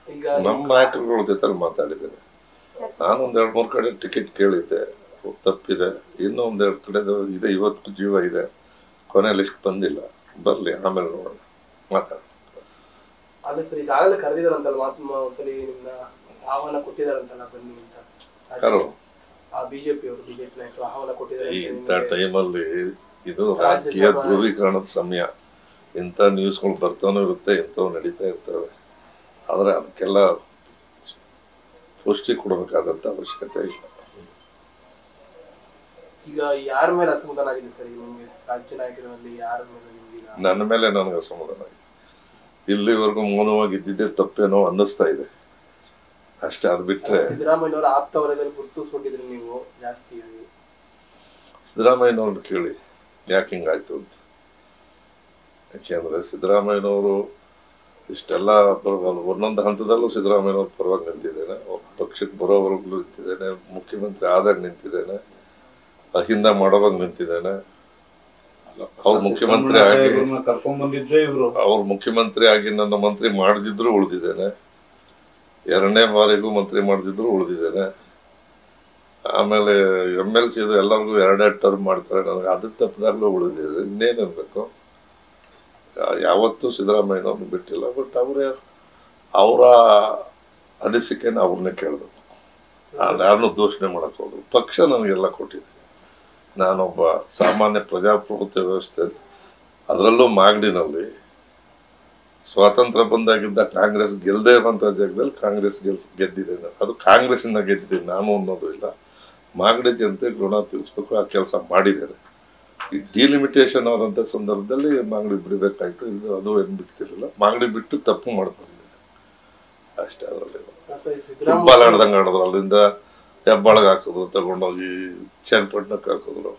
ಈಗ ನಮ್ಮ ನಾಯಕರುಗಳ ಜೊತೆ ಮಾತಾಡಿದ್ದೇನೆ ನಾನು ಒಂದ್ ಎರಡು ಮೂರು ಕಡೆ ಟಿಕೆಟ್ ಕೇಳಿದ್ದೆ ತಪ್ಪಿದೆ ಇನ್ನೂ ಒಂದೆರಡು ಕಡೆ ಇದೆ ಇವತ್ತು ಜೀವ ಇದೆ ಕೊನೆ ಲಿಸ್ಟ್ ಬಂದಿಲ್ಲ ಬರಲಿ ಆಮೇಲೆ ನೋಡೋಣ ಮಾತಾಡೋಣ ಅಲ್ಲ ಸರ್ ಈಗಾಗಲೇ ಕರೆದಿದಾರಂತಲ್ಲ ಮಾತು ಒಂದ್ಸಲಿ ನಿಮ್ನ ಆಹ್ವಾನ ಕೊಟ್ಟಿದಾರಂತಲ್ಲ ಬನ್ನಿ ಅಂತ ಯಾರು ಆ ಬಿಜೆಪಿ ಅವರು ಬಿಜೆಪಿ ನಾಯಕರು ಆಹ್ವಾನ ಕೊಟ್ಟಿದ್ದಾರೆ ಈ ಅಂತ ಇಂಥ ನಿಮ್ಗೆ. ಟೈಮಲ್ಲಿ ಇದು ರಾಜಕೀಯ ರಾಜ್ಯಸಭಾ- ಧ್ರುವೀಕರಣದ ಸಮಯ ಇಂಥ ನ್ಯೂಸ್ಗಳು ಬರ್ತಾನೂ ಇರುತ್ತೆ ಇಂಥವು ನಡೀತಾ ಇರ್ತವೆ ಆದರೆ ಅದಕ್ಕೆಲ್ಲ ಪುಷ್ಟಿ ಕೊಡಬೇಕಾದಂಥ ಅವಶ್ಯಕತೆ ಇಲ್ಲ ಈಗ ಯಾರ ಮೇಲೆ ಅಸಮಾಧಾನ ಆಗಿದೆ ಸರ್ ಈಗ ನಿಮ್ಗೆ ರಾಜ್ಯ ನಾಯಕರಲ್ಲಿ ಯಾರ ಮೇಲೆ ನಿಮ್ಗೆ ಈಗ ನನ್ನ ಮೇಲೆ ನನಗೆ ಅಸಮಾಧಾನ ಆಗಿದೆ ಇಲ್ಲಿವರೆಗೂ ಮೌನವಾಗಿ ಇದ್ದಿದ್ದೇ ತಪ್ಪೇನೋ ಅನ್ನಿಸ್ತಾ ಇದೆ ಅಷ್ಟೇ ಅದು ಬಿಟ್ಟರೆ ಸಿದ್ದರಾಮಯ್ಯನವರ ಆಪ್ತ ವಲಯದಲ್ಲಿ ಗುರುತಿಸ್ಕೊಂಡಿದ್ರಿ ನೀವು ಜಾಸ್ತಿ ಆಗಿ ಸಿದ್ದರಾಮಯ್ಯನವ್ರನ್ನ ಕೇಳಿ ಯಾಕೆ ಹಿಂಗಾಯ್ತು ಅಂತ ಯಾಕೆಂದ್ರೆ ಸಿದ್ದರಾಮಯ್ಯನವರು ಇಷ್ಟೆಲ್ಲ ಪರವಾಗಿ ಒಂದೊಂದು ಹಂತದಲ್ಲೂ ಸಿದ್ದರಾಮಯ್ಯನವ್ರ ಪರವಾಗಿ ನಿಂತಿದ್ದೇನೆ ಅವ್ರ ಪಕ್ಷಕ್ಕೆ ಬರೋವರೆಗೂ ನಿಂತಿದ್ದೇನೆ ಮುಖ್ಯಮಂತ್ರಿ ಆದಾಗ ನಿಂತಿದ್ದೇನೆ ಅಹಿಂದ ಮಾಡೋವಾಗ ನಿಂತಿದ್ದೇನೆ ಅವ್ರು ಮುಖ್ಯಮಂತ್ರಿ ಆಗಿ ಕರ್ಕೊಂಡ್ ಬಂದಿದ್ದೆ ಇವ್ರು ಅವ್ರು ಮುಖ್ಯಮಂತ್ರಿ ಆಗಿ ನನ್ನ ಮಂತ್ರಿ ಮಾಡದಿದ್ರು ಉಳಿದಿದ್ದೇನೆ ಎರಡನೇ ಬಾರಿಗೂ ಮಂತ್ರಿ ಮಾಡದಿದ್ರು ಉಳಿದಿದ್ದೇನೆ ಆಮೇಲೆ ಎಮ್ ಎಲ್ ಸಿ ಎಲ್ಲರಿಗೂ ಎರಡೆರಡು ಟರ್ಮ್ ಮಾಡ್ತಾರೆ ನನಗೆ ಅದು ತಪ್ಪದಾಗಲೂ ಉಳಿದಿದೆ ಇನ್ನೇನಿರ್ಬೇಕು ಯಾವತ್ತೂ ಸಿದ್ದರಾಮಯ್ಯನವ್ರನ್ನ ಬಿಟ್ಟಿಲ್ಲ ಬಟ್ ಅವರೇ ಅವರ ಅನಿಸಿಕೆನ ಅವ್ರನ್ನೇ ಕೇಳಬೇಕು ನಾನು ಯಾರನ್ನೂ ದೂಷಣೆ ಮಾಡಕ್ ಹೋದ್ರು ಪಕ್ಷ ನನಗೆಲ್ಲ ಕೊಟ್ಟಿದೆ ನಾನೊಬ್ಬ ಸಾಮಾನ್ಯ ಪ್ರಜಾಪ್ರಭುತ್ವ ವ್ಯವಸ್ಥೆ ಅದರಲ್ಲೂ ಮಾಗಡಿನಲ್ಲಿ ಸ್ವಾತಂತ್ರ್ಯ ಬಂದಾಗಿದ್ದ ಕಾಂಗ್ರೆಸ್ ಗೆಲ್ಲದೆ ಇರುವಂಥ ಜಾಗದಲ್ಲಿ ಕಾಂಗ್ರೆಸ್ ಗೆಲ್ ಗೆದ್ದಿದ್ದೇನೆ ಅದು ಕಾಂಗ್ರೆಸ್ಸಿಂದ ಗೆದ್ದಿದ್ದೀನಿ ನಾನು ಅನ್ನೋದು ಇಲ್ಲ ಮಾಗಡಿ ಜನತೆಗೆ ಋಣ ತೀರಿಸ್ಬೇಕು ಆ ಕೆಲಸ ಮಾಡಿದ್ದೇನೆ ಈ ಡಿಲಿಮಿಟೇಷನ್ ಆದಂಥ ಸಂದರ್ಭದಲ್ಲಿ ಮಾಗಡಿ ಬಿಡಬೇಕಾಯ್ತು ಇದು ಅದು ಏನು ಬಿಡ್ತಿರ್ಲಿಲ್ಲ ಮಾಗಡಿ ಬಿಟ್ಟು ತಪ್ಪು ಮಾಡ್ಕೊಂಡಿದ್ದೇನೆ ಅಷ್ಟೇ ಅದರಲ್ಲಿ ಸರ್ ಫುಟ್ಬಾಲ್ ಸಿದ್ದರಾಮಯ್ಯ ಆಡ್ದಂಗೆ ಆಡಿದ್ರು ಅಲ್ಲಿಂದ ಹೆಬ್ಬಾಳ್ಗೆ ಹಾಕಿದ್ರು ತಗೊಂಡೋಗಿ ಚನ್ನಪಟ್ಟಣಕ್ಕೆ ಹಾಕಿದ್ರು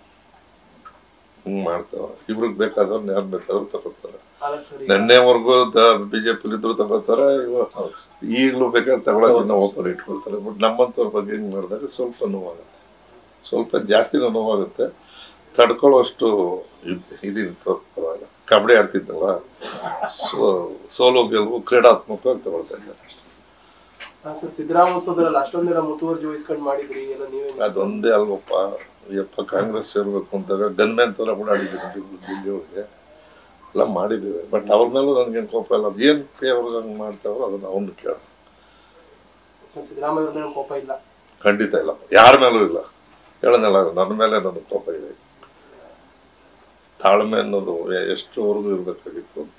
ಹಿಂಗೆ ಮಾಡ್ತಾವ ಇವ್ರಿಗೆ ಬೇಕಾದವ್ರನ್ನ ಯಾರು ಬೇಕಾದ್ರೂ ತಗೋತಾರೆ ಅಲ್ಲ ಸರ್ ಈಗ ನಿನ್ನೆವರೆಗೂ ಬಿಜೆಪಿ ಇದ್ರು ತಗೋತಾರೆ ಇವ ಈಗಲೂ ಬೇಕಾದ್ರೆ ತಗೊಳಕ್ಕೆ ಇನ್ನೂ ಓಪನ್ ಇಟ್ಕೊಳ್ತಾರೆ ಬಟ್ ನಮ್ಮಂಥವ್ರ ಬಗ್ಗೆ ಹಿಂಗೆ ಮಾಡಿದಾಗ ಸ್ವಲ್ಪ ನೋವಾಗುತ್ತೆ ಸ್ವಲ್ಪ ಜಾಸ್ತಿನೂ ನೋವಾಗುತ್ತೆ ತಡ್ಕೊಳ್ಳೋಷ್ಟು ಇದ್- ಇದೀನಿ ತೋ- ಪರವಾಗಿಲ್ಲ ಕಬಡ್ಡಿ ಆಡ್ತಿದ್ದಲ್ಲ ಸೊ ಸೋಲು ಗೆಲುವು ಕ್ರೀಡಾತ್ಮಕವಾಗಿ ತಗೊಳ್ತಾ ಇದ್ದಾರೆ ಅಷ್ಟೇ ಹಾ, ಸರ್ ಸಿದ್ದರಾಮೋತ್ಸವದಲ್ಲಿ ಅಷ್ಟೊಂದಿನ ಮುತುವರ್ಜಿ ವಹಿಸ್ಕೊಂಡು ಮಾಡಿದ್ರಿ ಎಲ್ಲ ನೀವೇ ಅದೊಂದೇ ಅಲ್ವಪ್ಪ ಯಪ್ಪ ಕಾಂಗ್ರೆಸ್ ಸೇರ್ಬೇಕು ಅಂದಾಗ ಗನ್ಮ್ಯಾನ್ ಥರ ಓಡಾಡಿದ್ದೀನಿ ದಿಲ್ಲಿ ಒಳಗೆ ಎಲ್ಲ ಮಾಡಿದ್ದೀವಿ ಬಟ್ ಅವ್ರ ಮೇಲೂ ನನಗೇನು ಕೋಪ ಇಲ್ಲ ಅದು ಏನು ಅವ್ರಿಗೆ ಹಂಗೆ ಮಾಡ್ತಾರೋ ಅದನ್ನು ಅವ್ನು ಕೇಳ ಸಿದ್ದರಾಮಯ್ಯ ಅವ್ರ ಮೇಲೆ ಕೋಪ ಇಲ್ಲ ಖಂಡಿತ ಇಲ್ಲ ಯಾರ ಮೇಲೂ ಇಲ್ಲ ಹೇಳನಲ್ಲ ನನ್ನ ಮೇಲೆ ನನಗೆ ಕೋಪ ಇದೆ ತಾಳ್ಮೆ ಅನ್ನೋದು ಎ- ಎಷ್ಟರವರೆಗೂ ಇರಬೇಕಾಗಿತ್ತು ಅಂತ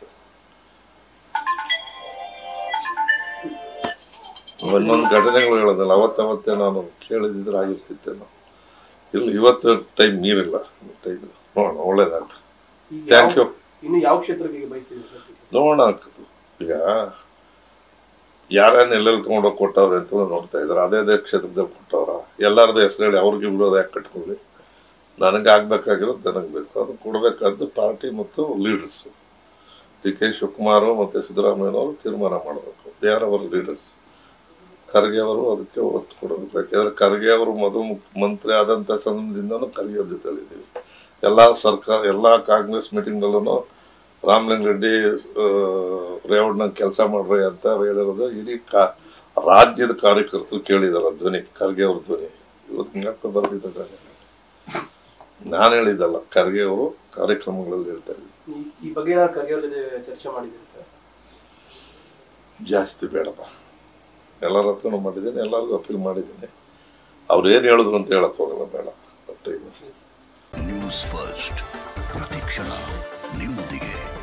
ಒಂದೊಂದು ಘಟನೆಗಳು ಹೇಳೋದಲ್ಲ ಅವತ್ತವತ್ತೇ ನಾನು ಕೇಳಿದ್ರೆ ಆಗಿರ್ತಿತ್ತೇನೋ ಇಲ್ಲ ಇವತ್ತು ಟೈಮ್ ನೀರಿಲ್ಲ ಟೈಮ್ ನೋಡೋಣ ಒಳ್ಳೇದಾಗಲಿ ಈಗ ಥ್ಯಾಂಕ್ ಯು ಯಾವ- ಇನ್ನು ಯಾವ ಕ್ಷೇತ್ರಕ್ಕೆ ಈಗ ಬಯಸಿದ್ರಿ ಸರ್ ticket? ನೋಡೋಣ ಈಗ ಯಾರ್ಯಾರು ಎಲ್ಲೆಲ್ಲಿ ತೊಗೊಂಡೋಗಿ ಕೊಟ್ಟವ್ರೆ ಅಂತ ನೋಡ್ತಾ ಇದ್ದಾರೆ ಅದೇ ಅದೇ ಕ್ಷೇತ್ರದಲ್ಲಿ ಕೊಟ್ಟವ್ರ ಎಲ್ಲರದ್ದು ಹೆಸರು ಹೇಳಿ ಅವ್ರಿಗೆ ಬಿಡೋದು ಯಾಕೆ ಕಟ್ಕೊಳ್ಳಿ ನನಗೆ ಆಗ್ಬೇಕಾಗಿರೋದು ನನಗೆ ಬೇಕು ಅದು ಕೊಡಬೇಕಾದ್ದು ಪಾರ್ಟಿ ಮತ್ತು ಲೀಡರ್ಸು ಡಿ ಕೆ ಶಿವಕುಮಾರ್ ಮತ್ತು ಸಿದ್ದರಾಮಯ್ಯನವರು ತೀರ್ಮಾನ ಮಾಡಬೇಕು they are our leaders Kharge ಅವರು ಅದಕ್ಕೆ ಒತ್ತು ಕೊಡಬೇಕು ಯಾಕೆಂದ್ರೆ ಖರ್ಗೆ ಅವರು ಮೊದಲು ಮುಖ್ಯಮಂತ್ರಿ ಆದಂಥ ಸಮಯದಿಂದನೂ ಖರ್ಗೆ ಅವ್ರ ಜೊತೆಲಿದ್ದೀವಿ ಎಲ್ಲ ಸರ್ಕಾರ ಎಲ್ಲ ಕಾಂಗ್ರೆಸ್ ಮೀಟಿಂಗ್ನಲ್ಲೂ ರಾಮಲಿಂಗ ರೆಡ್ಡಿ ರೇವಣ್ಣನ ಕೆಲಸ ಮಾಡ್ರಿ ಅಂತ ಹೇಳಿರೋದು ಇಡೀ ಕಾ ರಾಜ್ಯದ ಕಾರ್ಯಕರ್ತರು ಕೇಳಿದಾರ ಧ್ವನಿ ಖರ್ಗೆ ಅವ್ರ ಧ್ವನಿ ಇವತ್ತು ಹಿಂಗಪ್ಪ ಬರ್ತಿದ್ದಾರೆ ನಾನು ಹೇಳಿದ್ದಲ್ಲ ಖರ್ಗೆ ಅವರು ಕಾರ್ಯಕ್ರಮಗಳಲ್ಲಿ ಹೇಳ್ತಾ ಇದ್ದೀನಿ ಈ- ಈ ಬಗ್ಗೆ ಏನಾದ್ರು ಖರ್ಗೆ ಅವ್ರ ಜೊತೆ ಚರ್ಚೆ ಮಾಡಿದ್ರಿ ಸರ್ ಜಾಸ್ತಿ ಬೇಡಪ್ಪ ಎಲ್ಲರ ಹತ್ರನೂ ಮಾಡಿದ್ದೀನಿ ಎಲ್ಲರಿಗೂ ಅಪೀಲ್ ಮಾಡಿದ್ದೀನಿ ಅವ್ರು ಏನು ಹೇಳಿದ್ರು ಅಂತ ಹೇಳಕ್ ಹೋಗಲ್ಲ ಬೇಡ ಅಷ್ಟೇ ನ್ಯೂಸ್ ಫಸ್ಟ್ ಪ್ರತಿಕ್ಷಣ ನಿಮ್ಮೊಂದಿಗೆ